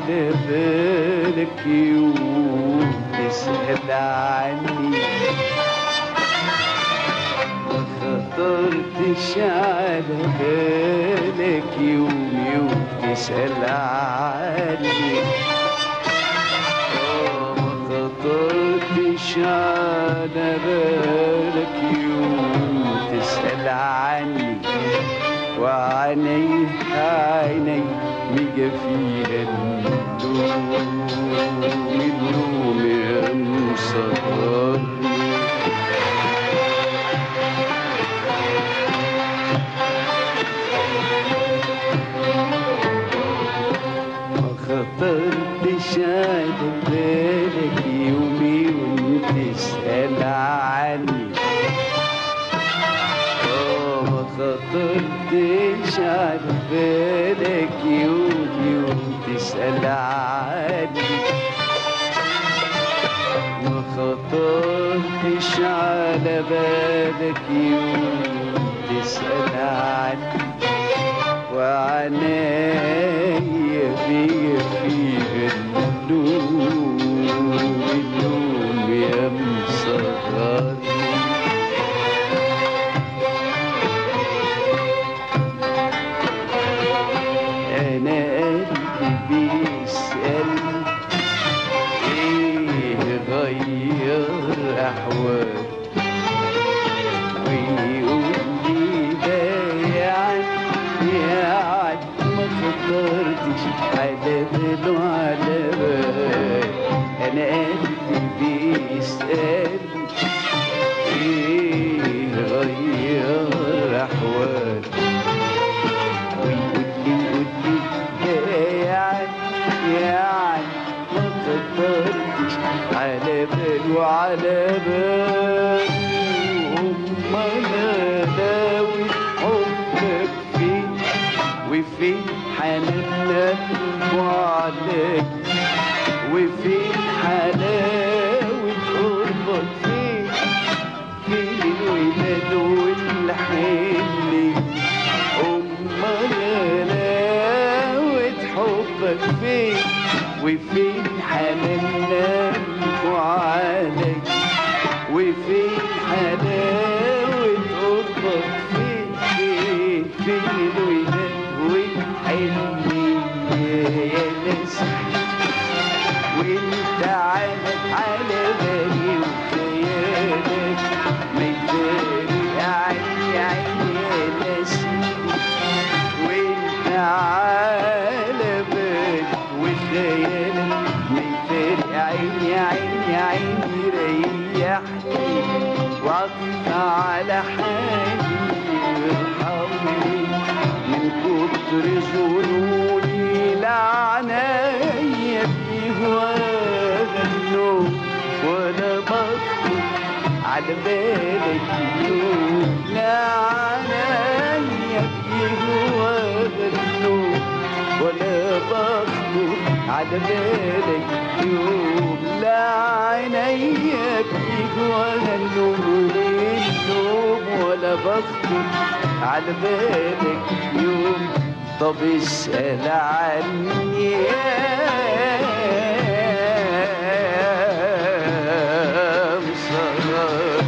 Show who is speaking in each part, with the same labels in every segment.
Speaker 1: على بالك يوم تسأل عني ما خطرتش على بالك يوم يوم تسأل عني آه، ما خطرتش على بالك يوم تسأل عني وعيني عيني ميجا فيها النوم النوم يا مسهرني ما خطرتش على بالك يومي وانت تسأل عني آه، ما خطرتش على بالك يومي وانت تسأل عني ما خطرتش على بالك يوم تسأل عني وعنايا بيا فيه النوم النوم يا مسهرني انا قلبي بيسأل ايه غير احوال ويقول لي ده يعني يعني ما خطرتش على باله على بال انا قلبي بيسأل ايه غير احوال ويقول لي يقول لي ده يعني يعني ما خطرتش على باله على باله امال انا ناوي حبك فين وفين حنان قلبه عليك وفين حلاوة قربك فين فين الولاد والحلي أمال غلاوة حبك فين وفين حنان قلبه عليك وفين حلاوة قربك فين فين فين الولاد والحلي يا ناس وانت على على بالي وخيالك ما يداري عيني عيني يا نسيم وانت على بالي وخيالك ما يداري عيني عيني عيني ريحني وقف على حالي وارحمني من كتر ظنوني لعنايا فيه ولا النوم ولا بطل على بالك يوم لعنايا فيه ولا النوم ولا بطل على بالك يوم لا عينيك فيك ولا النوم النوم ولا بخطر على بالك يوم طب اسأل عني يا مسهر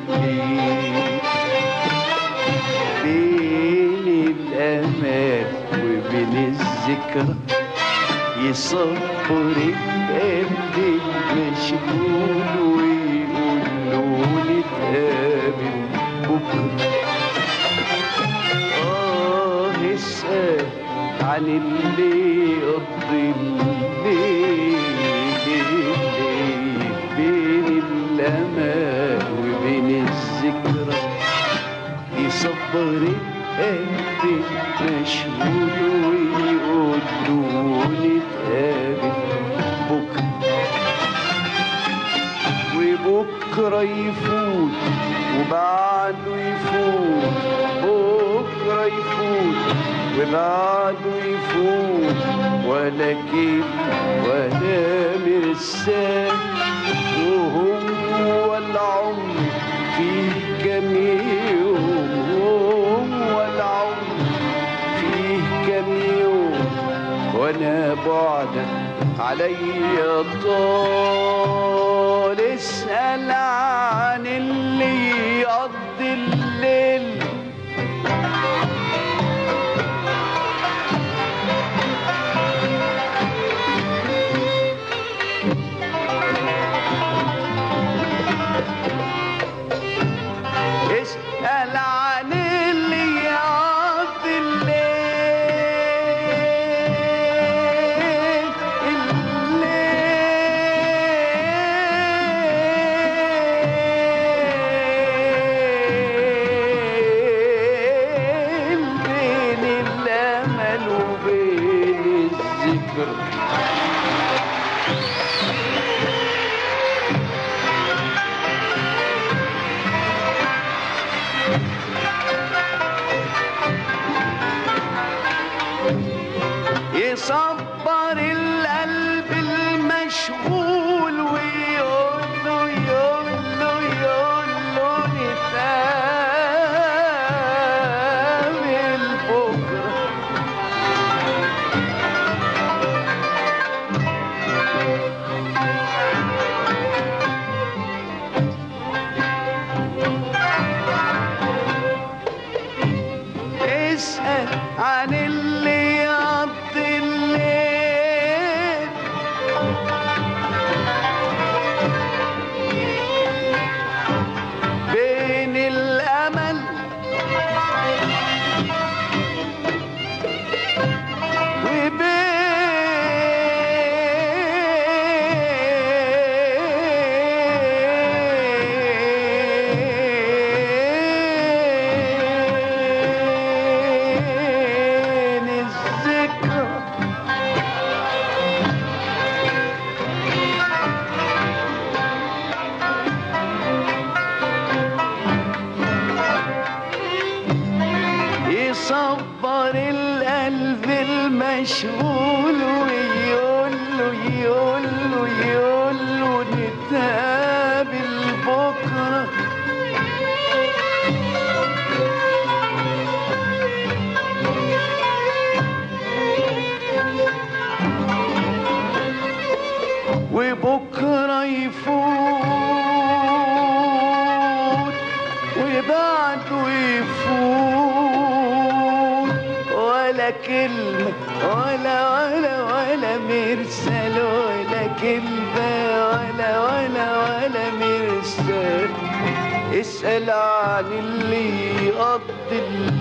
Speaker 1: الليل بين الأمال وبين الذكرى يصبر القلب المشغول ويقول له نتقابل بكرة آه اسأل عن اللي يقضي الليل الليل بين الأمال وبين الذكرى يصبر القلب مشغول ويقول له نتقابل بكرة وبكرة يفوت وبعده يفوت بكرة يفوت وبعده يفوت ولا كيف ولا مرسال وهو العمر فيه كم يوم هو العمر فيه كم يوم وانا بعدك عليا طال اسأل عن اللي يقضي الليل اسأل عن اللي يقضي الليل الليل بين الأمل وبين الذكر يصبر القلب المشغول ويقول له يقول له يقول له نتقابل بكره اسأل عن اللي يقضي الليل بين الأمل وبين الذكرى يصبر القلب المشغول ويقول له يقول له يقول له نتقابل بكره وبكرة يفوت وبعده يفوت ولا كلمة ولا ولا ولا مرسل ولا كلمة ولا ولا ولا مرسل اسأل عن اللي يقضي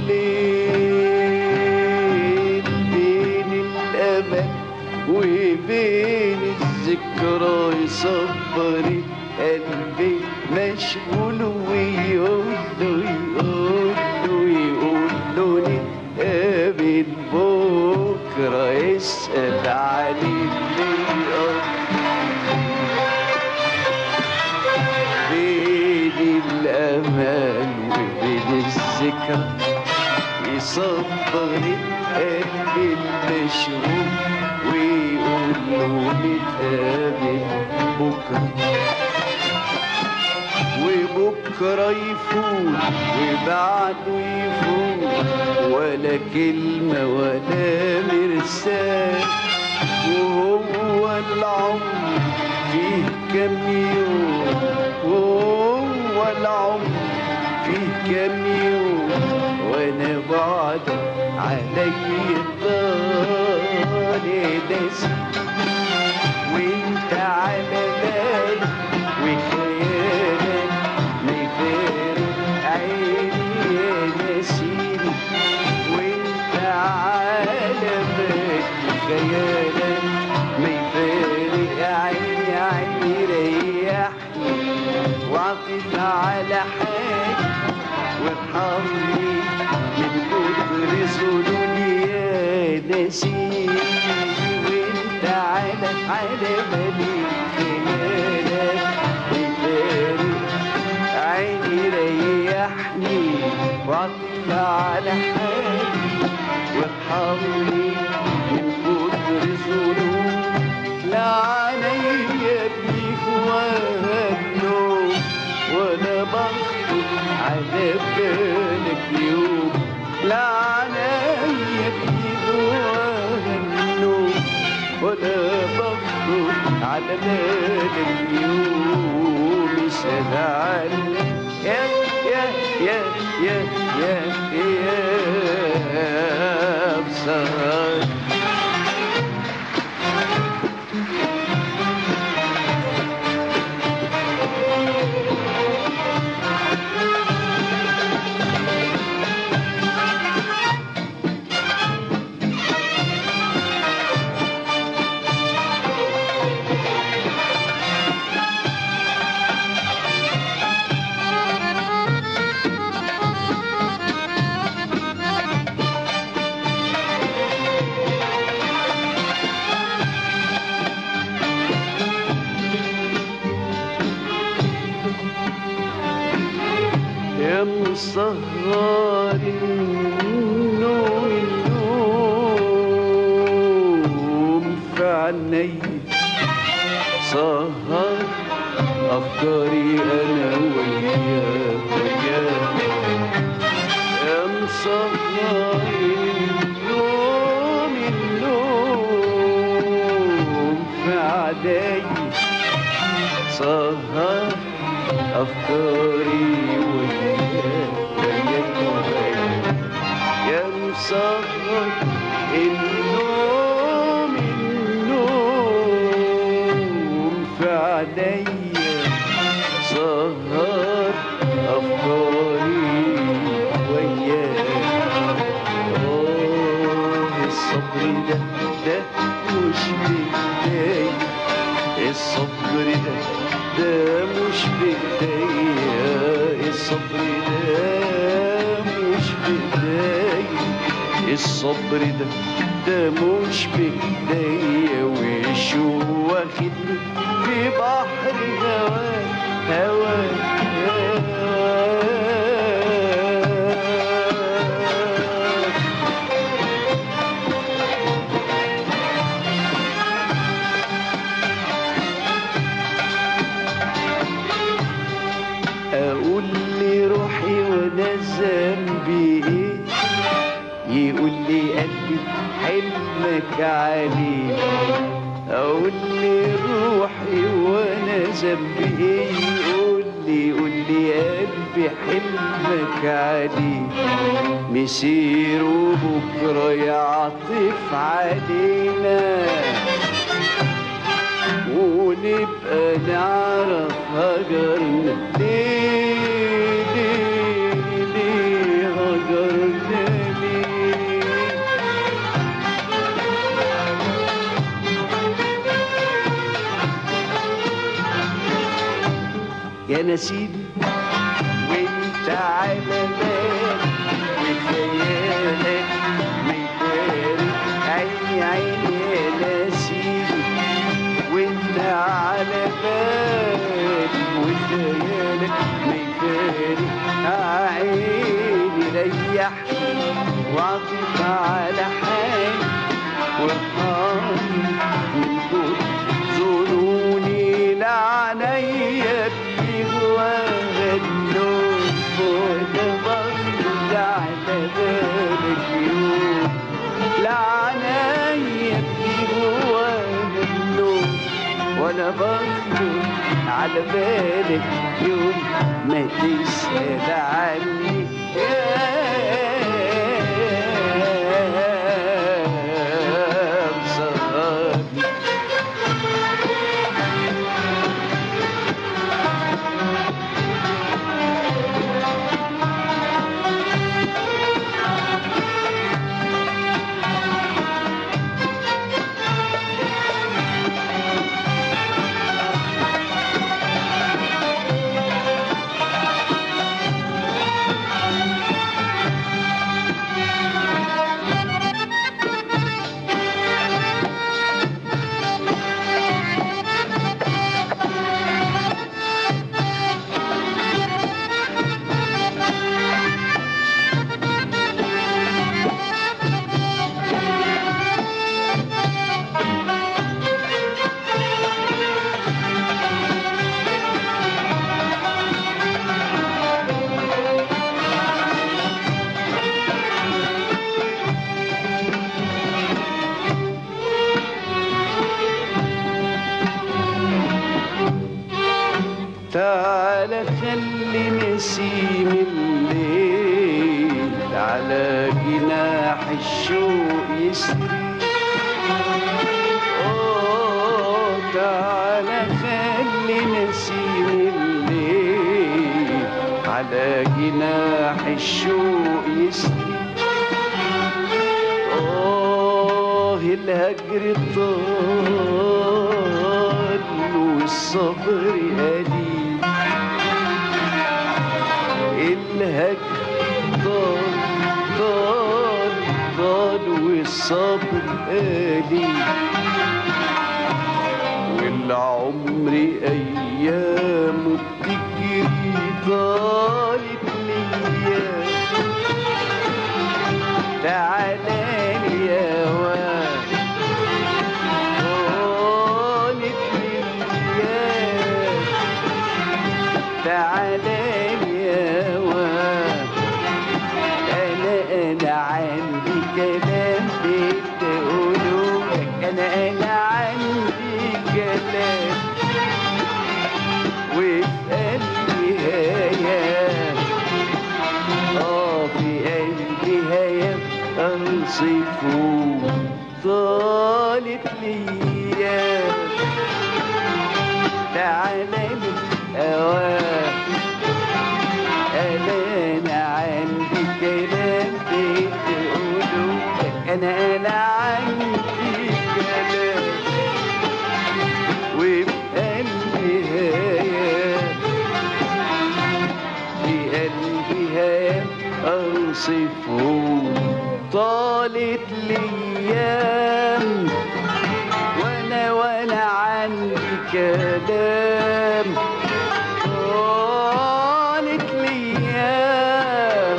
Speaker 1: الليل بين الأمل وبين الذكرى يصبر قلبي مشغول ويقول له يقول له يقول له نتقابل بكرة يسأل عن اللي بين الأمل وبين الذكرى يصبر القلب المشغول ويقول له نتقابل بكرة وبكرة يفوت وبعده يفوت ولا كلمة ولا مرسال وهو العمر فيه كم يوم وهو العمر فيه كام يوم وانا بعد علي الدار ناسي وانت على بالي وخيالك ما يفارق عيني يا نسيني وانت على بالي وخيالك ما يفارق عيني عيني ريحني وعطف على حالي وارحمني من كتر ظلمي يا نسيني وانت على على بالي خيالك وفارق عيني ريحني وعطف على حالي وارحمني من كتر ظلوم لا عليا بيك وهنوم ولا بخطر على بالك يوم لا عليا بيك وهنوم ولا بخطر على بالك يوم يسأل عنك يا يا يا يا يا يا بصراحة يا مسهر النوم النوم في عيني سهر أفكاري أنا وياك وياك يا مسهر النوم النوم في عيني سهر أفكاري وياك وياك وياك يا مسهر النوم النوم في عينيا سهر أفكاري وياك آه الصبر ده ده مش بداية الصبر ده ده مش بداية الصبر ده مش بداية الصبر ده ده مش بداية وشو واخدني في بحر هواك هواك هواك اقول لي روحي وانا ذنبي ايه يقول لي قلبي حلمك عليه اقول لي روحي وانا ذنبي ايه يقول لي يقول لي قلبي حلمك عليه مسير وبكره يعطف علينا ونبقى نعرف هجرنا ليه ليه ليه هجرنا ليه يا نسيم وانت على بالك وخيالك مفارق عيني عيني يا نسيم وانت على بالك وخيالك مفارق عيني ريحني وعطف على حالي وارحمني من كل ظنوني لعنيا بجواها النوم وانا بخرج على بالك يوم لعنيا بجواها النوم وانا بخرج على بالك يوم ما تسأل عني يا مسهرني تعال خلي نسيم الليل على جناح الشوق يسري أوه تعال خلي نسيم الليل على جناح الشوق يسري آه الهجر طال والصبر قليل الهجر طال طال طال والصبر قليل والعمر أيامه بتجري طالت ليا تعالى لي يا واد طالت ليا تعالى لي يا واد انا انا عندي كلام بدي اقوله لك انا انا عندي كلام وفي قلبي هيام اه في قلبي هيام اوصفه طالت ليا تعالى لي اوام انا انا عندي كلام بدي اقوله لك انا انا عندي كلام وفي قلبي هيام في قلبي هيام اوصفه طالت ليام وانا وانا عندي كلام طالت ليام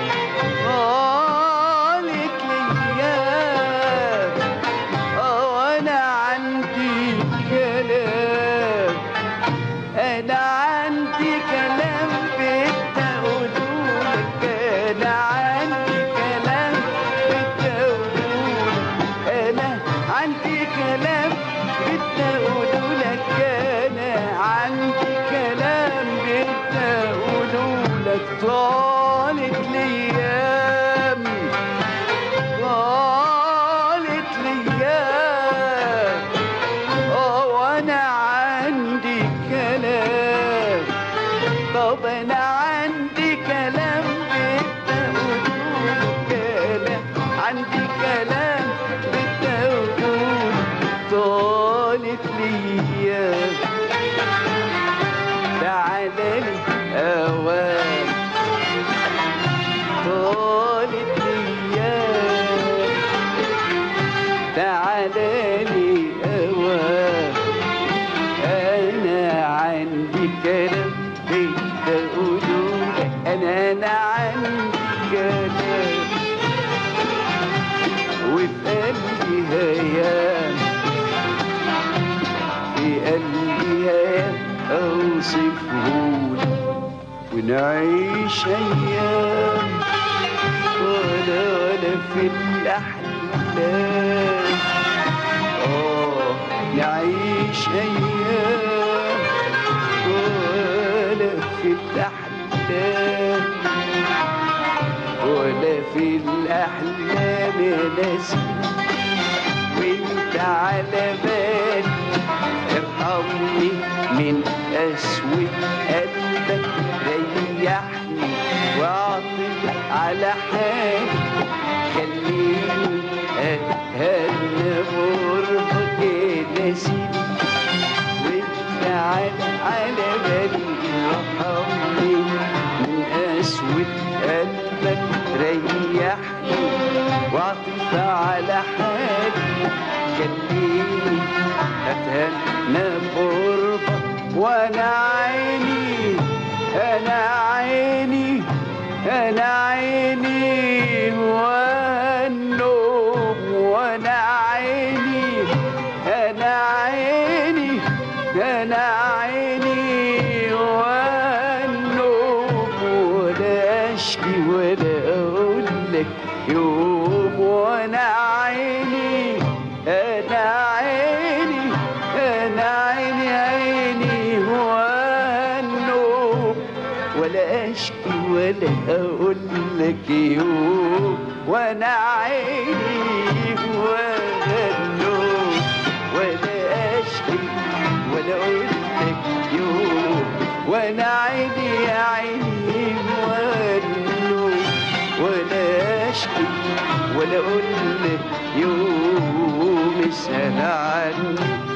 Speaker 1: طالت ليام اه وانا عندي كلام انا عندي كلام بدي اقوله لك انا عندي كلام بدي اقوله لك انا عندي كلام بدي اقوله لك انا عندي كلام بدي اقوله لك طالت ليام طالت ليام اه وانا عندي كلام طب انا عندي كلام بدي اقوله كلام عندي كلام بدي اقوله طالت ليام تعالى لي اوام طالت ليام تعالى لي اوام انا عندي كلام بدي اقوله لك انا انا عندي كلام وفي قلبي هيام في قلبي هيام اوصفه لك ونعيش ايام ولا ولا في الاحلام اه نعيش ايام ولا في الأحلام ولا في الأحلام يا نسيم وانت على بالي ارحمني من أسود قلبك ريحني واعطف على حالي خليني أهنى غربك يا نسيم وانت على على بالي ارحمني من أسود قلبك ريحني واعطف على حالي خليني اتهنى بقربك وانا عيني انا عيني انا عيني والنوم وانا عيني انا عيني انا عيني والنوم ولا اشكي ولا اقول لك يوم وانا عيني انا عيني انا عيني عيني والنوم ولا اشكي ولا اقول لك يوم وانا عيني والنوم ولا اشكي ولا اقول لك يوم وانا عيني يا عيني والنوم ولا اشكي ولا اقول لك يوم اسال عني